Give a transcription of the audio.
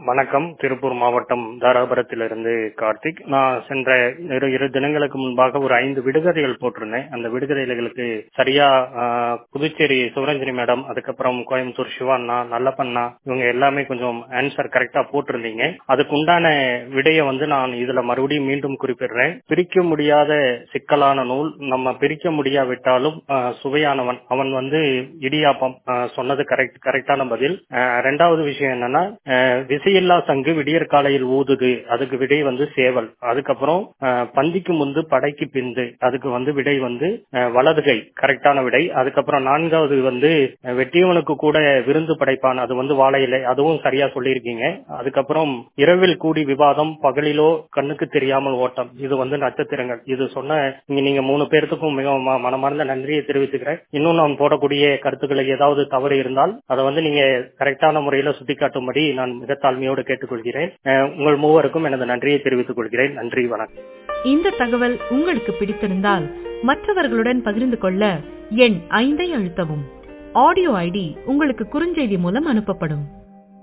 வணக்கம் திருப்பூர் மாவட்டம் தாராபுரத்திலிருந்து கார்த்திக் நான் சென்ற இரு இரு தினங்களுக்கு முன்பாக ஒரு ஐந்து விடுகதைகள் போட்டிருந்தேன் அந்த விடுகதைகளுக்கு சரியா ஆஹ், புதுச்சேரி சிவரஞ்சனி மேடம் அதுக்கப்புறம் கோயம்புத்தூர் சிவாண்ணா நல்லப்பண்ணா இவங்க எல்லாமே கொஞ்சம் ஆன்சர் கரெக்டா போட்டிருந்தீங்க அதுக்கு உண்டான விடையை வந்து நான் இதுல மறுபடியும் மீண்டும் குறிப்பிடுறேன் பிரிக்க முடியாத சிக்கலான நூல் நம்ம பிரிக்க முடியாவிட்டாலும் ஆஹ், சுவையானவன் அவன் வந்து இடியாப்பம் ஆஹ், சொன்னது கரெக்ட் கரெக்டான பதில் ஆஹ், ரெண்டாவது விஷயம் என்னன்னா ஆஹ், விசையில்லா சங்கு விடியற் காலையில் ஊதுது அதுக்கு விடை வந்து சேவல் அதுக்கப்புறம் ஆஹ், பந்திக்கு முந்து படைக்கு பிந்து அதுக்கு வந்து விடை வந்து ஆஹ், வலதுகை கரெக்டான விடை அதுக்கப்புறம் நான்காவது வந்து ஆஹ், வெட்டியவனுக்கு கூட விருந்து படைப்பான் அது வந்து வாழை இலை அதுவும் சரியா சொல்லியிருக்கீங்க அதுக்கப்புறம் இரவில் கூடி விவாதம் பகலிலோ கண்ணுக்கு தெரியாமல் ஓட்டம் இது வந்து நட்சத்திரங்கள் இது சொன்ன இங்க நீங்க மூணு பேர்த்துக்கும் மிகவும் ம- மனமார்ந்த நன்றியை தெரிவித்துக்கிறேன் இன்னும் நான் போடக்கூடிய கருத்துக்களை ஏதாவது தவறு இருந்தால் அதை வந்து நீங்க கரெக்டான முறையில சுட்டிக்காட்டும்படி நான் மிக தாழ்மையோடு கேட்டுக்கொள்கிறேன் அஹ், உங்கள் மூவருக்கும் எனது நன்றியை தெரிவித்துக் கொள்கிறேன் நன்றி வணக்கம் இந்த தகவல் உங்களுக்கு பிடித்திருந்தால் மற்றவர்களுடன் பகிர்ந்து கொள்ள எண் ஐந்தை அழுத்தவும் ஆடியோ ஐடி உங்களுக்கு குறுஞ்செய்தி மூலம் அனுப்பப்படும்